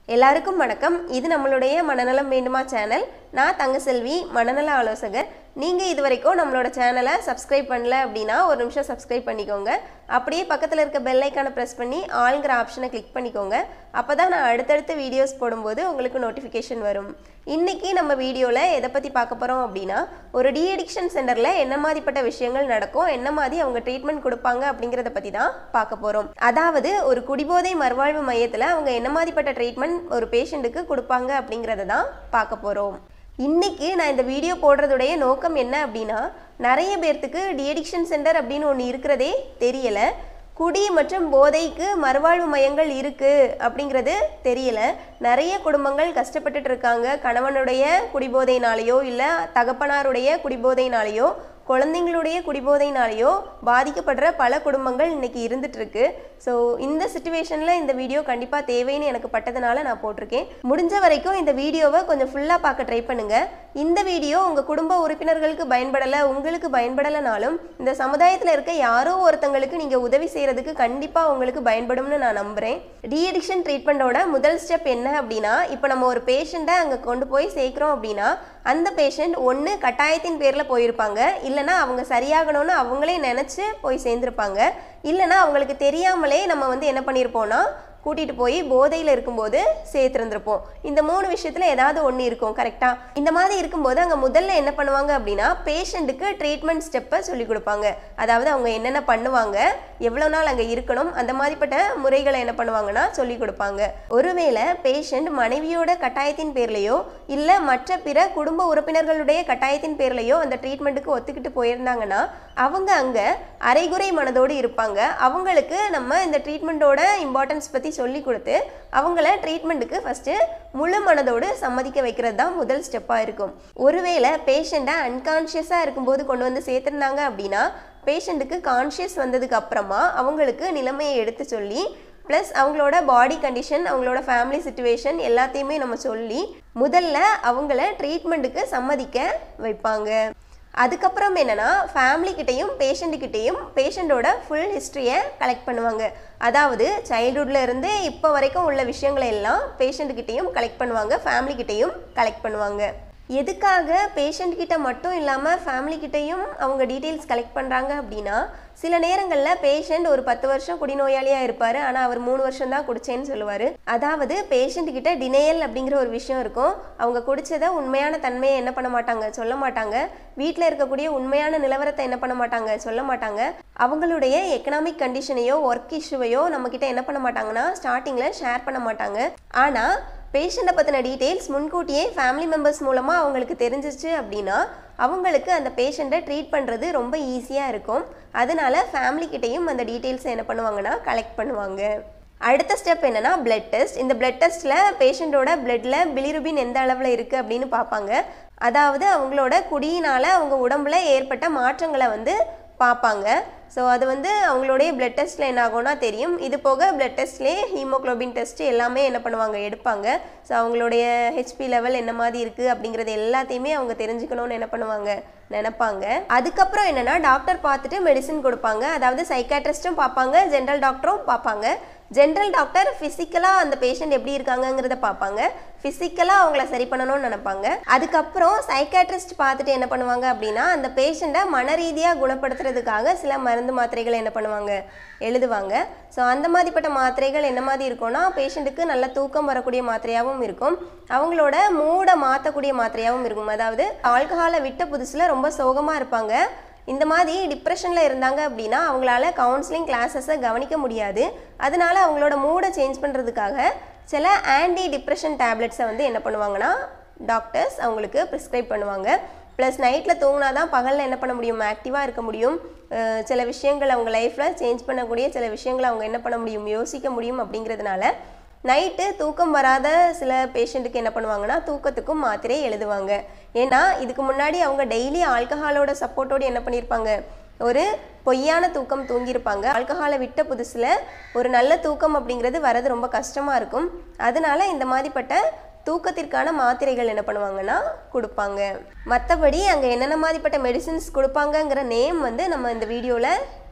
எல்லாருக்கும் வணக்கம் இது நம்மளுடைய மனநலம் வேண்டுமா சேனல் நான் தங்கசெல்வி மனநல ஆலோசகர் நீங்கள் இது வரைக்கும் நம்மளோட சேனலை சப்ஸ்கிரைப் பண்ணல அப்படின்னா ஒரு நிமிஷம் சப்ஸ்கிரைப் பண்ணிக்கோங்க அப்படியே பக்கத்தில் இருக்க பெல் ஐக்கானை ப்ரெஸ் பண்ணி ஆளுங்கிற ஆப்ஷனை கிளிக் பண்ணிக்கோங்க அப்போ தான் நான் அடுத்தடுத்த வீடியோஸ் போடும்போது உங்களுக்கு நோட்டிஃபிகேஷன் வரும் இன்னைக்கு நம்ம வீடியோவில் எதை பற்றி பார்க்க போகிறோம் அப்படின்னா ஒரு டி அடிக்ஷன் சென்டரில் என்ன மாதிரிப்பட்ட விஷயங்கள் நடக்கும் என்ன மாதிரி அவங்க ட்ரீட்மெண்ட் கொடுப்பாங்க அப்படிங்கிறத பற்றி தான் பார்க்க போகிறோம் அதாவது ஒரு குடிபோதை மறுவாழ்வு மையத்தில் அவங்க என்ன மாதிரிப்பட்ட ட்ரீட்மெண்ட் ஒரு பேஷண்ட்டுக்கு கொடுப்பாங்க அப்படிங்கிறத தான் பார்க்க போகிறோம் இன்னைக்கு நான் இந்த வீடியோ போடுறதுடைய நோக்கம் என்ன அப்படின்னா நிறைய பேர்த்துக்கு டிஎடிக்ஷன் சென்டர் அப்படின்னு ஒன்று இருக்கிறதே தெரியல குடி மற்றும் போதைக்கு மறுவாழ்வு மையங்கள் இருக்கு அப்படிங்கிறது தெரியல நிறைய குடும்பங்கள் கஷ்டப்பட்டுட்டு இருக்காங்க கணவனுடைய குடிபோதையினாலேயோ இல்லை தகப்பனாருடைய குடிபோதையினாலேயோ குழந்தைங்களுடைய குடிபோதையினாலேயோ பாதிக்கப்படுற பல குடும்பங்கள் இன்னைக்கு இருந்துட்டு இருக்கு ஸோ இந்த சுச்சுவேஷனில் இந்த வீடியோ கண்டிப்பாக தேவைன்னு எனக்கு பட்டதுனால நான் போட்டிருக்கேன் முடிஞ்ச வரைக்கும் இந்த வீடியோவை கொஞ்சம் ஃபுல்லாக பார்க்க ட்ரை பண்ணுங்க இந்த வீடியோ உங்கள் குடும்ப உறுப்பினர்களுக்கு பயன்படலை உங்களுக்கு பயன்படலைனாலும் இந்த சமுதாயத்தில் இருக்க யாரோ ஒருத்தங்களுக்கு நீங்கள் உதவி செய்கிறதுக்கு கண்டிப்பாக உங்களுக்கு பயன்படும்னு நான் நம்புகிறேன் டீஅடிக்ஷன் ட்ரீட்மெண்ட்டோட முதல் ஸ்டெப் என்ன அப்படின்னா இப்போ நம்ம ஒரு பேஷண்ட்டை அங்கே கொண்டு போய் சேர்க்குறோம் அப்படின்னா அந்த பேஷண்ட் ஒன்று கட்டாயத்தின் பேரில் போயிருப்பாங்க இல்லைனா அவங்க சரியாகணும்னு அவங்களே நினச்சி போய் சேர்ந்துருப்பாங்க இல்லைனா அவங்களுக்கு தெரியாமலே நம்ம வந்து என்ன பண்ணியிருப்போம்னா கூட்டிகிட்டு போய் போதையில் இருக்கும்போது சேர்த்துருந்துருப்போம் இந்த மூணு விஷயத்தில் ஏதாவது ஒன்று இருக்கும் கரெக்டாக இந்த மாதிரி இருக்கும்போது அங்கே முதல்ல என்ன பண்ணுவாங்க அப்படின்னா பேஷண்ட்டுக்கு ட்ரீட்மெண்ட் ஸ்டெப்பை சொல்லி கொடுப்பாங்க அதாவது அவங்க என்னென்ன பண்ணுவாங்க எவ்வளோ நாள் அங்கே இருக்கணும் அந்த மாதிரிப்பட்ட முறைகளை என்ன பண்ணுவாங்கன்னா சொல்லி கொடுப்பாங்க ஒருவேளை பேஷண்ட் மனைவியோட கட்டாயத்தின் பேர்லையோ இல்லை மற்ற பிற குடும்ப உறுப்பினர்களுடைய கட்டாயத்தின் பேர்லையோ அந்த ட்ரீட்மெண்ட்டுக்கு ஒத்துக்கிட்டு போயிருந்தாங்கன்னா அவங்க அங்கே அரைகுறை மனதோடு இருப்பாங்க அவங்களுக்கு நம்ம இந்த ட்ரீட்மெண்ட்டோட இம்பார்ட்டன்ஸ் பற்றி சொல்லி கொடுத்து அவங்கள ட்ரீட்மெண்ட்டுக்கு ஃபஸ்ட்டு முழு மனதோடு சம்மதிக்க வைக்கிறது தான் முதல் ஸ்டெப்பாக இருக்கும் ஒருவேளை பேஷண்ட்டை அன்கான்ஷியஸாக இருக்கும்போது கொண்டு வந்து சேர்த்துருந்தாங்க அப்படின்னா பேஷண்ட்டுக்கு கான்ஷியஸ் வந்ததுக்கு அப்புறமா அவங்களுக்கு நிலைமையை எடுத்து சொல்லி ப்ளஸ் அவங்களோட பாடி கண்டிஷன் அவங்களோட ஃபேமிலி சுச்சுவேஷன் எல்லாத்தையுமே நம்ம சொல்லி முதல்ல அவங்கள ட்ரீட்மெண்ட்டுக்கு சம்மதிக்க வைப்பாங்க அதுக்கப்புறம் என்னன்னா ஃபேமிலி கிட்டேயும் பேஷண்ட்டுக்கிட்டேயும் பேஷண்ட்டோட ஃபுல் ஹிஸ்ட்ரியை கலெக்ட் பண்ணுவாங்க அதாவது சைல்ட்ஹுட்ல இருந்து இப்போ வரைக்கும் உள்ள விஷயங்களை எல்லாம் பேஷண்ட்டுக்கிட்டேயும் கலெக்ட் பண்ணுவாங்க ஃபேமிலி கிட்டேயும் கலெக்ட் பண்ணுவாங்க எதுக்காக பேஷண்ட் கிட்ட மட்டும் இல்லாமல் ஃபேமிலி கிட்டேயும் அவங்க டீட்டெயில்ஸ் கலெக்ட் பண்ணுறாங்க அப்படின்னா சில நேரங்களில் பேஷண்ட் ஒரு பத்து வருஷம் குடிநோயாளியாக இருப்பார் ஆனால் அவர் மூணு வருஷம் தான் குடிச்சேன்னு சொல்லுவார் அதாவது பேஷண்ட் கிட்ட டினையல் அப்படிங்கிற ஒரு விஷயம் இருக்கும் அவங்க குடிச்சதை உண்மையான தன்மையை என்ன பண்ண மாட்டாங்க சொல்ல மாட்டாங்க வீட்டில் இருக்கக்கூடிய உண்மையான நிலவரத்தை என்ன பண்ண மாட்டாங்க சொல்ல மாட்டாங்க அவங்களுடைய எக்கனாமிக் கண்டிஷனையோ ஒர்க் இஷ்யூவையோ நம்மக்கிட்ட என்ன பண்ண மாட்டாங்கன்னா ஸ்டார்டிங்கில் ஷேர் பண்ண மாட்டாங்க ஆனால் பேஷண்ட்டை பற்றின டீட்டெயில்ஸ் முன்கூட்டியே ஃபேமிலி மெம்பர்ஸ் மூலமாக அவங்களுக்கு தெரிஞ்சிச்சு அப்படின்னா அவங்களுக்கு அந்த பேஷண்ட்டை ட்ரீட் பண்ணுறது ரொம்ப ஈஸியாக இருக்கும் அதனால ஃபேமிலிக்கிட்டேயும் அந்த டீட்டெயில்ஸை என்ன பண்ணுவாங்கன்னா கலெக்ட் பண்ணுவாங்க அடுத்த ஸ்டெப் என்னன்னா பிளட் டெஸ்ட் இந்த பிளட் டெஸ்ட்டில் பேஷண்ட்டோட பிளட்டில் பிலிருபின் எந்த அளவில் இருக்குது அப்படின்னு பார்ப்பாங்க அதாவது அவங்களோட குடியினால் அவங்க உடம்புல ஏற்பட்ட மாற்றங்களை வந்து பார்ப்பாங்க ஸோ அது வந்து அவங்களுடைய பிளட் டெஸ்ட்டில் என்ன ஆகும்னா தெரியும் இது போக பிளட் டெஸ்ட்லேயே ஹீமோக்ளோபின் டெஸ்ட் எல்லாமே என்ன பண்ணுவாங்க எடுப்பாங்க ஸோ அவங்களுடைய ஹெச்பி லெவல் என்ன மாதிரி இருக்குது அப்படிங்கிறது எல்லாத்தையுமே அவங்க தெரிஞ்சுக்கணும்னு என்ன பண்ணுவாங்க நினைப்பாங்க அதுக்கப்புறம் என்னென்னா டாக்டர் பார்த்துட்டு மெடிசின் கொடுப்பாங்க அதாவது சைக்காட்ரிஸ்ட்டும் பார்ப்பாங்க ஜென்ரல் டாக்டரும் பார்ப்பாங்க ஜென்ரல் டாக்டர் ஃபிசிக்கலாக அந்த பேஷண்ட் எப்படி இருக்காங்கங்கிறத பார்ப்பாங்க ஃபிசிக்கலாக அவங்கள சரி பண்ணணும்னு நினைப்பாங்க அதுக்கப்புறம் சைக்காட்ரிஸ்ட் பார்த்துட்டு என்ன பண்ணுவாங்க அப்படின்னா அந்த பேஷண்ட்டை மன ரீதியாக குணப்படுத்துறதுக்காக சில மருந்து மாத்திரைகளை என்ன பண்ணுவாங்க எழுதுவாங்க ஸோ அந்த மாதிரிப்பட்ட மாத்திரைகள் என்ன மாதிரி இருக்கும்னா பேஷண்ட்டுக்கு நல்ல தூக்கம் வரக்கூடிய மாத்திரையாகவும் இருக்கும் அவங்களோட மூடை மாற்றக்கூடிய மாத்திரையாகவும் இருக்கும் அதாவது ஆல்கஹாலை விட்ட புதுசில் ரொம்ப சோகமாக இருப்பாங்க இந்த மாதிரி டிப்ரெஷனில் இருந்தாங்க அப்படின்னா அவங்களால கவுன்சிலிங் கிளாஸஸை கவனிக்க முடியாது அதனால அவங்களோட மூடை சேஞ்ச் பண்ணுறதுக்காக சில ஆன்டி டிப்ரெஷன் டேப்லெட்ஸை வந்து என்ன பண்ணுவாங்கன்னா டாக்டர்ஸ் அவங்களுக்கு ப்ரிஸ்கிரைப் பண்ணுவாங்க ப்ளஸ் நைட்டில் தூங்கினா தான் பகலில் என்ன பண்ண முடியும் ஆக்டிவாக இருக்க முடியும் அஹ் சில விஷயங்கள் அவங்க லைஃப்பில் சேஞ்ச் பண்ணக்கூடிய சில விஷயங்களை அவங்க என்ன பண்ண முடியும் யோசிக்க முடியும் அப்படிங்கிறதுனால நைட்டு தூக்கம் வராத சில பேஷண்ட்டுக்கு என்ன பண்ணுவாங்கன்னா தூக்கத்துக்கும் மாத்திரை எழுதுவாங்க ஏன்னா இதுக்கு முன்னாடி அவங்க டெய்லி ஆல்கஹாலோட சப்போர்ட்டோடு என்ன பண்ணியிருப்பாங்க ஒரு பொய்யான தூக்கம் தூங்கியிருப்பாங்க ஆல்கஹாலை விட்ட புதுசில் ஒரு நல்ல தூக்கம் அப்படிங்கிறது வரது ரொம்ப கஷ்டமாக இருக்கும் அதனால இந்த மாதிரிப்பட்ட தூக்கத்திற்கான மாத்திரைகள் என்ன பண்ணுவாங்கன்னா கொடுப்பாங்க மற்றபடி அங்கே என்னென்ன மாதிரிப்பட்ட மெடிசின்ஸ் கொடுப்பாங்கங்கிற நேம் வந்து நம்ம இந்த வீடியோவில்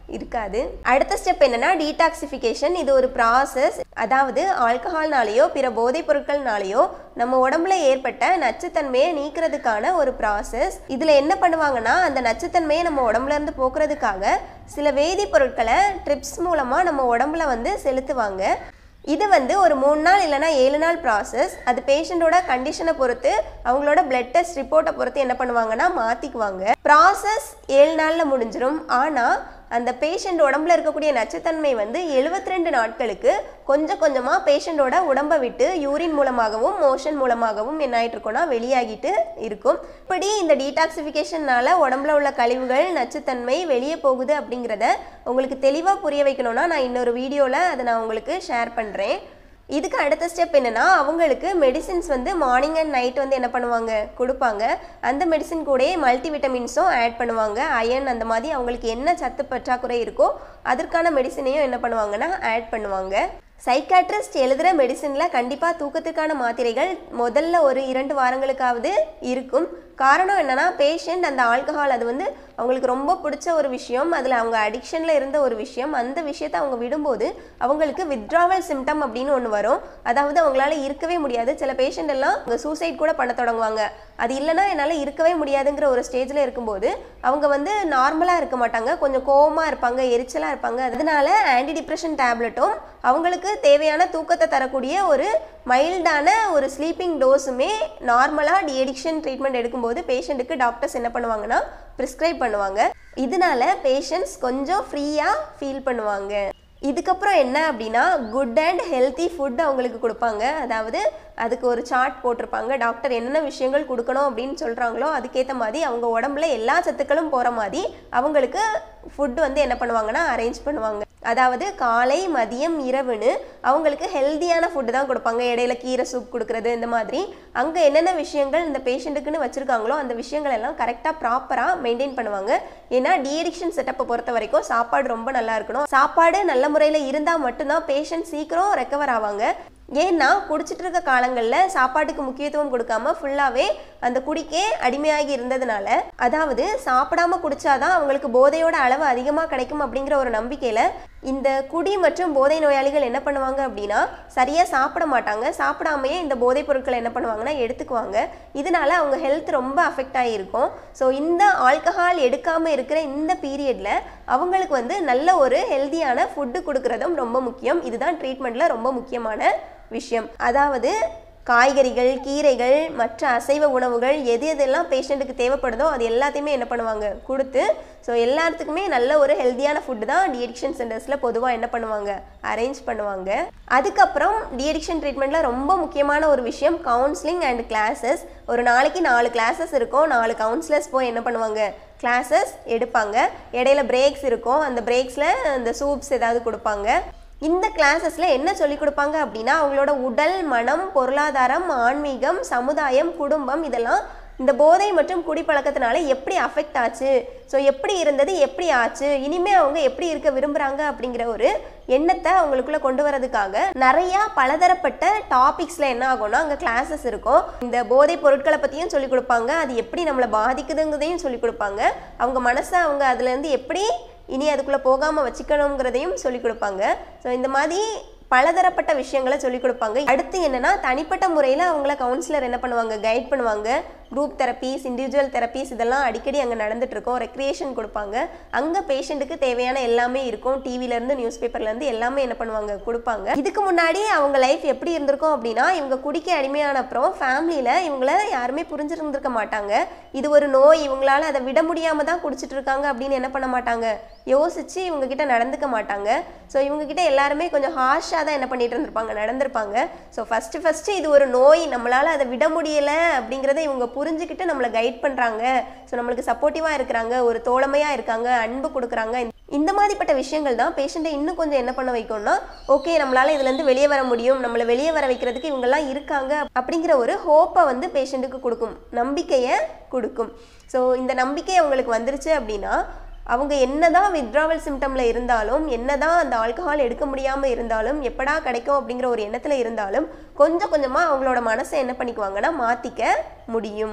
இருக்காது அடுத்த ஸ்டெப் என்னன்னா டீடாக்சிஃபிகேஷன் இது ஒரு ப்ராசஸ் அதாவது ஆல்கஹால்னாலேயோ பிற போதைப் பொருட்கள்னாலேயோ நம்ம உடம்புல ஏற்பட்ட நச்சுத்தன்மையை நீக்கிறதுக்கான ஒரு ப்ராசஸ் இதில் என்ன பண்ணுவாங்கன்னா அந்த நச்சுத்தன்மையை நம்ம உடம்புல இருந்து போக்குறதுக்காக சில வேதிப்பொருட்களை ட்ரிப்ஸ் மூலமாக நம்ம உடம்புல வந்து செலுத்துவாங்க இது வந்து ஒரு மூணு நாள் இல்லைனா ஏழு நாள் ப்ராசஸ் அது பேஷண்ட்டோட கண்டிஷனை பொறுத்து அவங்களோட பிளட் டெஸ்ட் ரிப்போர்ட்டை பொறுத்து என்ன பண்ணுவாங்கன்னா மாற்றிக்குவாங்க ப்ராசஸ் ஏழு நாளில் முடிஞ்சிடும் ஆனால் அந்த பேஷண்ட் உடம்புல இருக்கக்கூடிய நச்சுத்தன்மை வந்து 72 ரெண்டு நாட்களுக்கு கொஞ்சம் கொஞ்சமாக பேஷண்ட்டோட உடம்பை விட்டு யூரின் மூலமாகவும் மோஷன் மூலமாகவும் என்ன ஆயிட்டு இருக்கும்னா வெளியாகிட்டு இருக்கும் இப்படி இந்த டீடாக்சிஃபிகேஷனால உடம்புல உள்ள கழிவுகள் நச்சுத்தன்மை வெளியே போகுது அப்படிங்கிறத உங்களுக்கு தெளிவாக புரிய வைக்கணும்னா நான் இன்னொரு வீடியோவில் அதை நான் உங்களுக்கு ஷேர் பண்ணுறேன் இதுக்கு அடுத்த ஸ்டெப் என்னன்னா அவங்களுக்கு மெடிசின்ஸ் வந்து மார்னிங் அண்ட் நைட் வந்து என்ன பண்ணுவாங்க கொடுப்பாங்க அந்த மெடிசின் கூடயே மல்டி விட்டமின்ஸும் ஆட் பண்ணுவாங்க அயன் அந்த மாதிரி அவங்களுக்கு என்ன சத்து பற்றாக்குறை இருக்கோ அதற்கான மெடிசினையும் என்ன பண்ணுவாங்கன்னா ஆட் பண்ணுவாங்க சைக்காட்ரிஸ்ட் எழுதுகிற மெடிசினில் கண்டிப்பாக தூக்கத்துக்கான மாத்திரைகள் முதல்ல ஒரு இரண்டு வாரங்களுக்காவது இருக்கும் காரணம் என்னன்னா பேஷண்ட் அந்த ஆல்கஹால் அது வந்து அவங்களுக்கு ரொம்ப பிடிச்ச ஒரு விஷயம் அதில் அவங்க அடிக்ஷனில் இருந்த ஒரு விஷயம் அந்த விஷயத்தை அவங்க விடும்போது அவங்களுக்கு வித்ட்ராவல் சிம்டம் அப்படின்னு ஒன்று வரும் அதாவது அவங்களால இருக்கவே முடியாது சில பேஷண்ட் எல்லாம் அவங்க சூசைட் கூட பண்ண தொடங்குவாங்க அது இல்லைன்னா என்னால் இருக்கவே முடியாதுங்கிற ஒரு ஸ்டேஜில் இருக்கும்போது அவங்க வந்து நார்மலாக இருக்க மாட்டாங்க கொஞ்சம் கோவமாக இருப்பாங்க எரிச்சலாக இருப்பாங்க அதனால ஆன்டி டிப்ரெஷன் டேப்லெட்டும் அவங்களுக்கு தேவையான தூக்கத்தை தரக்கூடிய ஒரு மைல்டான ஒரு ஸ்லீப்பிங் டோஸுமே நார்மலாக டிஎடிக்ஷன் ட்ரீட்மெண்ட் எடுக்கும்போது பேஷண்ட்டுக்கு டாக்டர்ஸ் என்ன பண்ணுவாங்கன்னா ப்ரிஸ்கிரைப் பண்ணுவாங்க இதனால பேஷண்ட்ஸ் கொஞ்சம் ஃப்ரீயாக ஃபீல் பண்ணுவாங்க இதுக்கப்புறம் என்ன அப்படின்னா குட் அண்ட் ஹெல்த்தி ஃபுட் அவங்களுக்கு கொடுப்பாங்க அதாவது அதுக்கு ஒரு சார்ட் போட்டிருப்பாங்க டாக்டர் என்னென்ன விஷயங்கள் கொடுக்கணும் அப்படின்னு சொல்கிறாங்களோ அதுக்கேற்ற மாதிரி அவங்க உடம்புல எல்லா சத்துக்களும் போகிற மாதிரி அவங்களுக்கு ஃபுட் வந்து என்ன பண்ணுவாங்கன்னா அரேஞ்ச் பண்ணுவாங்க அதாவது காலை மதியம் இரவுன்னு அவங்களுக்கு ஹெல்தியான ஃபுட்டு தான் கொடுப்பாங்க இடையில கீரை சூப் கொடுக்குறது இந்த மாதிரி அங்கே என்னென்ன விஷயங்கள் இந்த பேஷண்ட்டுக்குன்னு வச்சுருக்காங்களோ அந்த விஷயங்கள் எல்லாம் கரெக்டாக ப்ராப்பராக மெயின்டைன் பண்ணுவாங்க ஏன்னா டிஎடிக்ஷன் செட்டப்பை பொறுத்த வரைக்கும் சாப்பாடு ரொம்ப நல்லா இருக்கணும் சாப்பாடு நல்ல முறையில் இருந்தால் மட்டும்தான் பேஷண்ட் சீக்கிரம் ரெக்கவர் ஆவாங்க ஏன்னா குடிச்சிட்டு இருக்க காலங்களில் சாப்பாட்டுக்கு முக்கியத்துவம் கொடுக்காம ஃபுல்லாகவே அந்த குடிக்கே அடிமையாகி இருந்ததுனால அதாவது சாப்பிடாம குடிச்சாதான் அவங்களுக்கு போதையோட அளவு அதிகமாக கிடைக்கும் அப்படிங்கிற ஒரு நம்பிக்கையில் இந்த குடி மற்றும் போதை நோயாளிகள் என்ன பண்ணுவாங்க அப்படின்னா சரியாக சாப்பிட மாட்டாங்க சாப்பிடாமையே இந்த போதைப் பொருட்களை என்ன பண்ணுவாங்கன்னா எடுத்துக்குவாங்க இதனால அவங்க ஹெல்த் ரொம்ப அஃபெக்ட் ஆகியிருக்கும் ஸோ இந்த ஆல்கஹால் எடுக்காமல் இருக்கிற இந்த பீரியடில் அவங்களுக்கு வந்து நல்ல ஒரு ஹெல்தியான ஃபுட்டு கொடுக்கறதும் ரொம்ப முக்கியம் இதுதான் ட்ரீட்மெண்ட்டில் ரொம்ப முக்கியமான விஷயம் அதாவது காய்கறிகள் கீரைகள் மற்ற அசைவ உணவுகள் எது எதெல்லாம் பேஷண்ட்டுக்கு தேவைப்படுதோ அது எல்லாத்தையுமே என்ன பண்ணுவாங்க கொடுத்து ஸோ எல்லாத்துக்குமே நல்ல ஒரு ஹெல்த்தியான ஃபுட்டு தான் டிஎடிக்ஷன் சென்டர்ஸில் பொதுவாக என்ன பண்ணுவாங்க அரேஞ்ச் பண்ணுவாங்க அதுக்கப்புறம் டிஎடிக்ஷன் ட்ரீட்மெண்ட்டில் ரொம்ப முக்கியமான ஒரு விஷயம் கவுன்சிலிங் அண்ட் கிளாஸஸ் ஒரு நாளைக்கு நாலு கிளாஸஸ் இருக்கும் நாலு கவுன்சிலர்ஸ் போய் என்ன பண்ணுவாங்க கிளாஸஸ் எடுப்பாங்க இடையில பிரேக்ஸ் இருக்கும் அந்த பிரேக்ஸில் அந்த சூப்ஸ் ஏதாவது கொடுப்பாங்க இந்த கிளாஸஸில் என்ன சொல்லி கொடுப்பாங்க அப்படின்னா அவங்களோட உடல் மனம் பொருளாதாரம் ஆன்மீகம் சமுதாயம் குடும்பம் இதெல்லாம் இந்த போதை மற்றும் குடிப்பழக்கத்தினால எப்படி அஃபெக்ட் ஆச்சு ஸோ எப்படி இருந்தது எப்படி ஆச்சு இனிமே அவங்க எப்படி இருக்க விரும்புகிறாங்க அப்படிங்கிற ஒரு எண்ணத்தை அவங்களுக்குள்ள கொண்டு வரதுக்காக நிறையா பலதரப்பட்ட டாபிக்ஸில் என்ன ஆகும்னா அங்கே கிளாஸஸ் இருக்கும் இந்த போதை பொருட்களை பற்றியும் சொல்லி கொடுப்பாங்க அது எப்படி நம்மளை பாதிக்குதுங்கிறதையும் சொல்லி கொடுப்பாங்க அவங்க மனசை அவங்க அதுலேருந்து எப்படி இனி அதுக்குள்ளே போகாமல் வச்சுக்கணுங்கிறதையும் சொல்லி கொடுப்பாங்க ஸோ இந்த மாதிரி பலதரப்பட்ட விஷயங்களை சொல்லி கொடுப்பாங்க அடுத்து என்னன்னா தனிப்பட்ட முறையில் அவங்கள கவுன்சிலர் என்ன பண்ணுவாங்க கைட் பண்ணுவாங்க குரூப் தெரப்பீஸ் இண்டிவிஜுவல் தெரப்பீஸ் இதெல்லாம் அடிக்கடி அங்கே நடந்துட்டு இருக்கும் ரெக்ரியேஷன் கொடுப்பாங்க அங்கே பேஷண்ட்டுக்கு தேவையான எல்லாமே இருக்கும் டிவிலேருந்து நியூஸ் பேப்பர்லேருந்து எல்லாமே என்ன பண்ணுவாங்க கொடுப்பாங்க இதுக்கு முன்னாடி அவங்க லைஃப் எப்படி இருந்திருக்கும் அப்படின்னா இவங்க குடிக்க அடிமையான அப்புறம் ஃபேமிலியில் இவங்கள யாருமே புரிஞ்சிருந்திருக்க மாட்டாங்க இது ஒரு நோய் இவங்களால அதை விட முடியாமல் தான் குடிச்சிட்டு இருக்காங்க அப்படின்னு என்ன பண்ண மாட்டாங்க யோசிச்சு இவங்க கிட்ட நடந்துக்க மாட்டாங்க ஸோ இவங்க கிட்ட எல்லாருமே கொஞ்சம் ஹார்ஷாக தான் என்ன பண்ணிட்டு இருந்திருப்பாங்க நடந்திருப்பாங்க ஸோ ஃபஸ்ட்டு ஃபஸ்ட்டு இது ஒரு நோய் நம்மளால் அதை விட முடியலை அப்படிங்கிறத இவங்க புரிஞ்சுக்கிட்டு நம்மளை கைட் பண்ணுறாங்க ஸோ நம்மளுக்கு சப்போர்ட்டிவாக இருக்கிறாங்க ஒரு தோழமையாக இருக்காங்க அன்பு கொடுக்குறாங்க இந்த மாதிரிப்பட்ட விஷயங்கள் தான் பேஷண்ட்டை இன்னும் கொஞ்சம் என்ன பண்ண வைக்கும்னா ஓகே நம்மளால இதுலேருந்து வெளியே வர முடியும் நம்மளை வெளியே வர வைக்கிறதுக்கு இவங்கெல்லாம் இருக்காங்க அப்படிங்கிற ஒரு ஹோப்பை வந்து பேஷண்ட்டுக்கு கொடுக்கும் நம்பிக்கையை கொடுக்கும் ஸோ இந்த நம்பிக்கை அவங்களுக்கு வந்துருச்சு அப்படின்னா அவங்க என்னதான் வித்ட்ராவல் சிம்டம்ல இருந்தாலும் என்னதான் அந்த ஆல்கஹால் எடுக்க முடியாம இருந்தாலும் எப்படா கிடைக்கும் அப்படிங்கிற ஒரு எண்ணத்துல இருந்தாலும் கொஞ்சம் கொஞ்சமா அவங்களோட மனசை என்ன பண்ணிக்குவாங்கன்னா மாத்திக்க முடியும்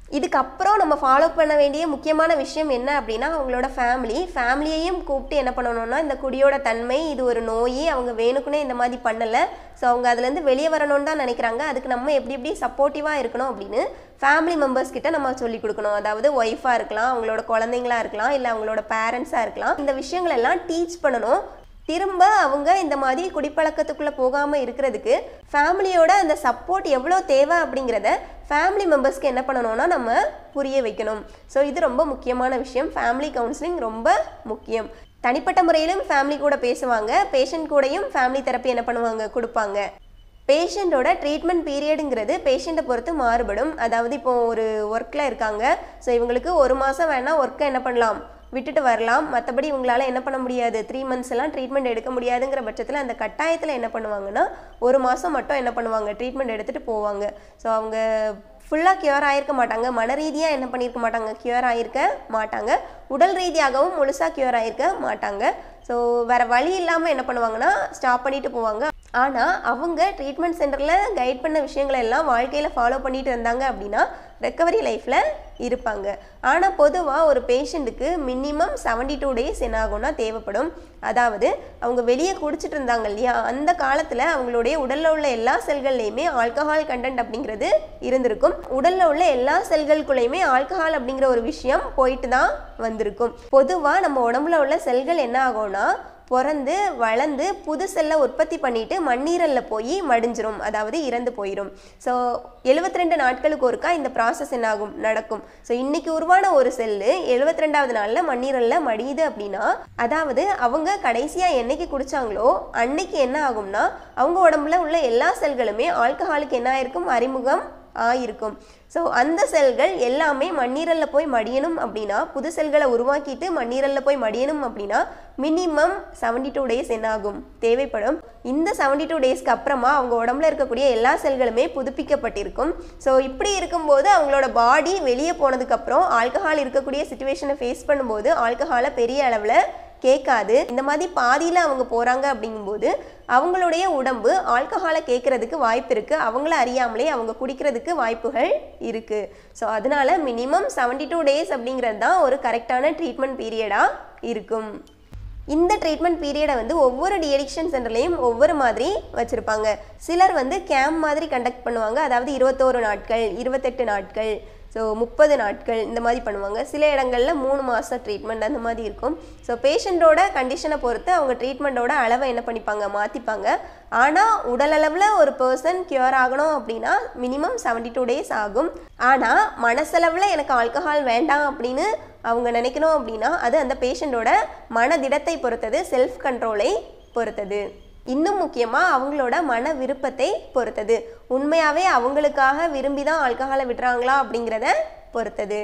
இதுக்கப்புறம் நம்ம ஃபாலோ பண்ண வேண்டிய முக்கியமான விஷயம் என்ன அப்படின்னா அவங்களோட ஃபேமிலி ஃபேமிலியையும் கூப்பிட்டு என்ன பண்ணணும்னா இந்த குடியோட தன்மை இது ஒரு நோய் அவங்க வேணுக்குனே இந்த மாதிரி பண்ணலை ஸோ அவங்க அதுலேருந்து வெளியே வரணும்னு தான் நினைக்கிறாங்க அதுக்கு நம்ம எப்படி எப்படி சப்போர்ட்டிவாக இருக்கணும் அப்படின்னு ஃபேமிலி மெம்பர்ஸ் கிட்ட நம்ம சொல்லி கொடுக்கணும் அதாவது ஒய்ஃபாக இருக்கலாம் அவங்களோட குழந்தைங்களா இருக்கலாம் இல்லை அவங்களோட பேரண்ட்ஸாக இருக்கலாம் இந்த விஷயங்கள் எல்லாம் டீச் பண்ணணும் திரும்ப அவங்க இந்த மாதிரி குடிப்பழக்கத்துக்குள்ளே போகாமல் இருக்கிறதுக்கு ஃபேமிலியோட அந்த சப்போர்ட் எவ்வளோ தேவை அப்படிங்கிறத ஃபேமிலி மெம்பர்ஸ்க்கு என்ன பண்ணணும்னா நம்ம புரிய வைக்கணும் ஸோ இது ரொம்ப முக்கியமான விஷயம் ஃபேமிலி கவுன்சிலிங் ரொம்ப முக்கியம் தனிப்பட்ட முறையிலும் ஃபேமிலி கூட பேசுவாங்க பேஷண்ட் கூடயும் ஃபேமிலி தெரப்பி என்ன பண்ணுவாங்க கொடுப்பாங்க பேஷண்ட்டோட ட்ரீட்மெண்ட் பீரியடுங்கிறது பேஷண்ட்டை பொறுத்து மாறுபடும் அதாவது இப்போ ஒரு ஒர்க்கில் இருக்காங்க ஸோ இவங்களுக்கு ஒரு மாதம் வேணால் ஒர்க்கை என்ன பண்ணலாம் விட்டுட்டு வரலாம் மற்றபடி இவங்களால என்ன பண்ண முடியாது த்ரீ மந்த்ஸ் எல்லாம் ட்ரீட்மெண்ட் எடுக்க முடியாதுங்கிற பட்சத்தில் அந்த கட்டாயத்தில் என்ன பண்ணுவாங்கன்னா ஒரு மாதம் மட்டும் என்ன பண்ணுவாங்க ட்ரீட்மெண்ட் எடுத்துகிட்டு போவாங்க ஸோ அவங்க ஃபுல்லாக க்யூர் ஆகிருக்க மாட்டாங்க மன ரீதியாக என்ன பண்ணியிருக்க மாட்டாங்க க்யூர் ஆகிருக்க மாட்டாங்க உடல் ரீதியாகவும் முழுசாக க்யூர் ஆகிருக்க மாட்டாங்க ஸோ வேறு வழி இல்லாமல் என்ன பண்ணுவாங்கன்னா ஸ்டாப் பண்ணிட்டு போவாங்க ஆனால் அவங்க ட்ரீட்மெண்ட் சென்டரில் கைட் பண்ண விஷயங்களை எல்லாம் வாழ்க்கையில் ஃபாலோ பண்ணிட்டு இருந்தாங்க அப்படின்னா ரெக்கவரி லைஃப்பில் இருப்பாங்க ஆனால் பொதுவாக ஒரு பேஷண்ட்டுக்கு மினிமம் செவன்டி டூ டேஸ் என்ன ஆகும்னா தேவைப்படும் அதாவது அவங்க வெளியே குடிச்சிட்டு இருந்தாங்க இல்லையா அந்த காலத்தில் அவங்களுடைய உடலில் உள்ள எல்லா செல்கள்லையுமே ஆல்கஹால் கண்டென்ட் அப்படிங்கிறது இருந்திருக்கும் உடலில் உள்ள எல்லா செல்களுக்குள்ளேயுமே ஆல்கஹால் அப்படிங்கிற ஒரு விஷயம் போயிட்டு தான் வந்திருக்கும் பொதுவாக நம்ம உடம்புல உள்ள செல்கள் என்ன ஆகும்னா பிறந்து வளர்ந்து புது செல்லை உற்பத்தி பண்ணிட்டு மண்ணீரலில் போய் மடிஞ்சிரும் அதாவது இறந்து போயிடும் ஸோ எழுபத்தி ரெண்டு நாட்களுக்கு ஒருக்கா இந்த ப்ராசஸ் என்ன ஆகும் நடக்கும் ஸோ இன்னைக்கு உருவான ஒரு செல்லு எழுபத்தி ரெண்டாவது நாளில் மண்ணீரலில் மடியுது அப்படின்னா அதாவது அவங்க கடைசியாக என்னைக்கு குடிச்சாங்களோ அன்னைக்கு என்ன ஆகும்னா அவங்க உடம்புல உள்ள எல்லா செல்களுமே ஆல்கஹாலுக்கு என்ன ஆயிருக்கும் அறிமுகம் ஆயிருக்கும் ஸோ அந்த செல்கள் எல்லாமே மண்ணீரலில் போய் மடியணும் அப்படின்னா புது செல்களை உருவாக்கிட்டு மண்ணீரலில் போய் மடியணும் அப்படின்னா மினிமம் செவன்டி டூ டேஸ் என்ன ஆகும் தேவைப்படும் இந்த செவன்டி டூ டேஸ்க்கு அப்புறமா அவங்க உடம்புல இருக்கக்கூடிய எல்லா செல்களுமே புதுப்பிக்கப்பட்டிருக்கும் ஸோ இப்படி இருக்கும்போது அவங்களோட பாடி வெளியே போனதுக்கப்புறம் ஆல்கஹால் இருக்கக்கூடிய சுச்சுவேஷனை ஃபேஸ் பண்ணும்போது ஆல்கஹாலை பெரிய அளவில் கேட்காது இந்த மாதிரி பாதியில் அவங்க போகிறாங்க அப்படிங்கும்போது அவங்களுடைய உடம்பு ஆல்கஹாலை கேட்கறதுக்கு வாய்ப்பு இருக்குது அவங்கள அறியாமலே அவங்க குடிக்கிறதுக்கு வாய்ப்புகள் இருக்குது ஸோ அதனால மினிமம் செவன்டி டூ டேஸ் அப்படிங்கிறது தான் ஒரு கரெக்டான ட்ரீட்மெண்ட் பீரியடாக இருக்கும் இந்த ட்ரீட்மெண்ட் பீரியடை வந்து ஒவ்வொரு டிஎடிக்ஷன் சென்டர்லையும் ஒவ்வொரு மாதிரி வச்சுருப்பாங்க சிலர் வந்து கேம்ப் மாதிரி கண்டக்ட் பண்ணுவாங்க அதாவது இருபத்தோரு நாட்கள் இருபத்தெட்டு நாட்கள் ஸோ முப்பது நாட்கள் இந்த மாதிரி பண்ணுவாங்க சில இடங்களில் மூணு மாதம் ட்ரீட்மெண்ட் அந்த மாதிரி இருக்கும் ஸோ பேஷண்ட்டோட கண்டிஷனை பொறுத்து அவங்க ட்ரீட்மெண்ட்டோட அளவை என்ன பண்ணிப்பாங்க மாற்றிப்பாங்க ஆனால் உடலளவில் ஒரு பர்சன் க்யூர் ஆகணும் அப்படின்னா மினிமம் செவன்டி டூ டேஸ் ஆகும் ஆனால் மனசளவில் எனக்கு ஆல்கஹால் வேண்டாம் அப்படின்னு அவங்க நினைக்கணும் அப்படின்னா அது அந்த பேஷண்ட்டோட மனதிடத்தை பொறுத்தது செல்ஃப் கண்ட்ரோலை பொறுத்தது இன்னும் முக்கியமாக அவங்களோட மன விருப்பத்தை பொறுத்தது உண்மையாகவே அவங்களுக்காக விரும்பி தான் ஆல்கஹாலை விடுறாங்களா அப்படிங்கிறத பொறுத்தது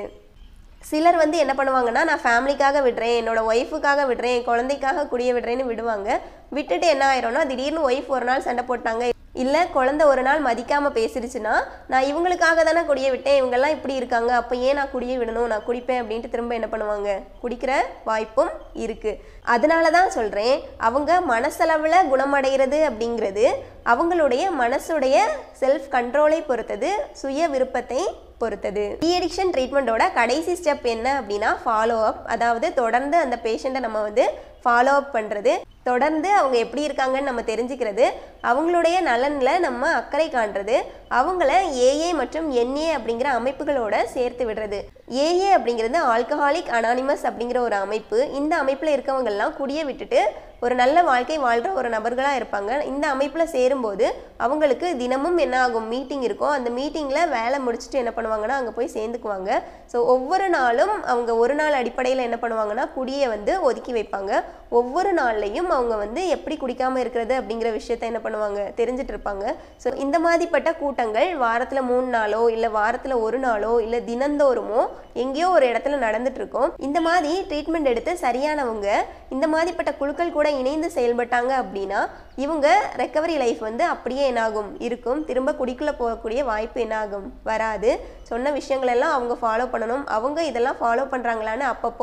சிலர் வந்து என்ன பண்ணுவாங்கன்னா நான் ஃபேமிலிக்காக விடுறேன் என்னோட ஒய்ஃபுக்காக விடுறேன் என் குழந்தைக்காக குடிய விடுறேன்னு விடுவாங்க விட்டுட்டு என்ன ஆயிரும்னா திடீர்னு ஒய்ஃப் ஒரு நாள் சண்டை போட்டாங்க இல்லை குழந்தை ஒரு நாள் மதிக்காமல் பேசிடுச்சுன்னா நான் இவங்களுக்காக தானே குடிய விட்டேன் இவங்கெல்லாம் இப்படி இருக்காங்க அப்போ ஏன் நான் குடிய விடணும் நான் குடிப்பேன் அப்படின்ட்டு திரும்ப என்ன பண்ணுவாங்க குடிக்கிற வாய்ப்பும் இருக்குது அதனால தான் சொல்கிறேன் அவங்க மனசளவில் குணமடைகிறது அப்படிங்கிறது அவங்களுடைய மனசுடைய செல்ஃப் கண்ட்ரோலை பொறுத்தது சுய விருப்பத்தை பொறுத்தது டீஅடிக்ஷன் ட்ரீட்மெண்ட்டோட கடைசி ஸ்டெப் என்ன அப்படின்னா ஃபாலோ அப் அதாவது தொடர்ந்து அந்த பேஷண்ட்டை நம்ம வந்து ஃபாலோ அப் பண்ணுறது தொடர்ந்து அவங்க எப்படி இருக்காங்கன்னு நம்ம தெரிஞ்சுக்கிறது அவங்களுடைய நலனில் நம்ம அக்கறை காண்றது அவங்கள ஏஏ மற்றும் என்ஏ அப்படிங்கிற அமைப்புகளோட சேர்த்து விடுறது ஏஏ அப்படிங்கிறது ஆல்கஹாலிக் அனானிமஸ் அப்படிங்கிற ஒரு அமைப்பு இந்த அமைப்பில் இருக்கவங்கெல்லாம் குடிய விட்டுட்டு ஒரு நல்ல வாழ்க்கை வாழ்கிற ஒரு நபர்களாக இருப்பாங்க இந்த அமைப்பில் சேரும்போது அவங்களுக்கு தினமும் என்ன ஆகும் மீட்டிங் இருக்கும் அந்த மீட்டிங்கில் வேலை முடிச்சுட்டு என்ன பண்ணுவாங்கன்னா அங்கே போய் சேர்ந்துக்குவாங்க ஸோ ஒவ்வொரு நாளும் அவங்க ஒரு நாள் அடிப்படையில் என்ன பண்ணுவாங்கன்னா குடியை வந்து ஒதுக்கி வைப்பாங்க ஒவ்வொரு நாள்லையும் அவங்க வந்து எப்படி குடிக்காமல் இருக்கிறது அப்படிங்கிற விஷயத்த என்ன பண்ணுவாங்க தெரிஞ்சுட்டு இருப்பாங்க ஸோ இந்த மாதிரிப்பட்ட கூட்டங்கள் வாரத்தில் மூணு நாளோ இல்லை வாரத்தில் ஒரு நாளோ இல்லை தினந்தோறுமோ எங்கேயோ ஒரு இடத்துல நடந்துட்டு இருக்கும் இந்த மாதிரி ட்ரீட்மெண்ட் எடுத்து சரியானவங்க இந்த மாதிரிப்பட்ட குழுக்கள் கூட இணைந்து செயல்பட்டாங்க அப்படின்னா இவங்க ரெக்கவரி லைஃப் வந்து அப்படியே என்னாகும் இருக்கும் திரும்ப குடிக்குள்ளே போகக்கூடிய வாய்ப்பு என்னாகும் வராது சொன்ன விஷயங்கள் எல்லாம் அவங்க ஃபாலோ பண்ணணும் அவங்க இதெல்லாம் ஃபாலோ பண்ணுறாங்களான்னு அப்பப்போ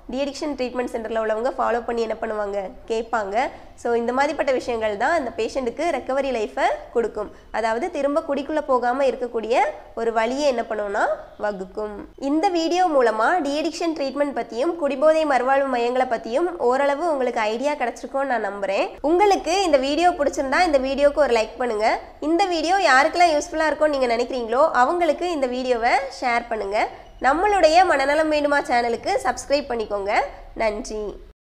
டிஎடிக்ஷன் ட்ரீட்மெண்ட் சென்டரில் உள்ளவங்க ஃபாலோ பண்ணி என்ன பண்ணுவாங்க கேட்பாங்க ஸோ இந்த மாதிரிப்பட்ட விஷயங்கள் தான் அந்த பேஷண்ட்டுக்கு ரெக்கவரி லைஃப்பை கொடுக்கும் அதாவது திரும்ப குடிக்குள்ளே போகாமல் இருக்கக்கூடிய ஒரு வழியை என்ன பண்ணும்னா வகுக்கும் இந்த வீடியோ மூலமாக டிஎடிக்ஷன் ட்ரீட்மெண்ட் பற்றியும் குடிபோதை மறுவாழ்வு மையங்களை பற்றியும் ஓரளவு உங்களுக்கு ஐடியா கிடச்சிருக்கும்னு நான் நம்புகிறேன் உங்களுக்கு இந்த வீடியோ பிடிச்சிருந்தா இந்த வீடியோக்கு ஒரு லைக் பண்ணுங்கள் இந்த வீடியோ யாருக்கெல்லாம் யூஸ்ஃபுல்லாக இருக்கும்னு நீங்கள் நினைக்கிறீங்களோ அவங்களுக்கு இந்த வீடியோவை ஷேர் பண்ணுங்கள் நம்மளுடைய மனநலம் வேண்டுமா சேனலுக்கு சப்ஸ்கிரைப் பண்ணிக்கோங்க நன்றி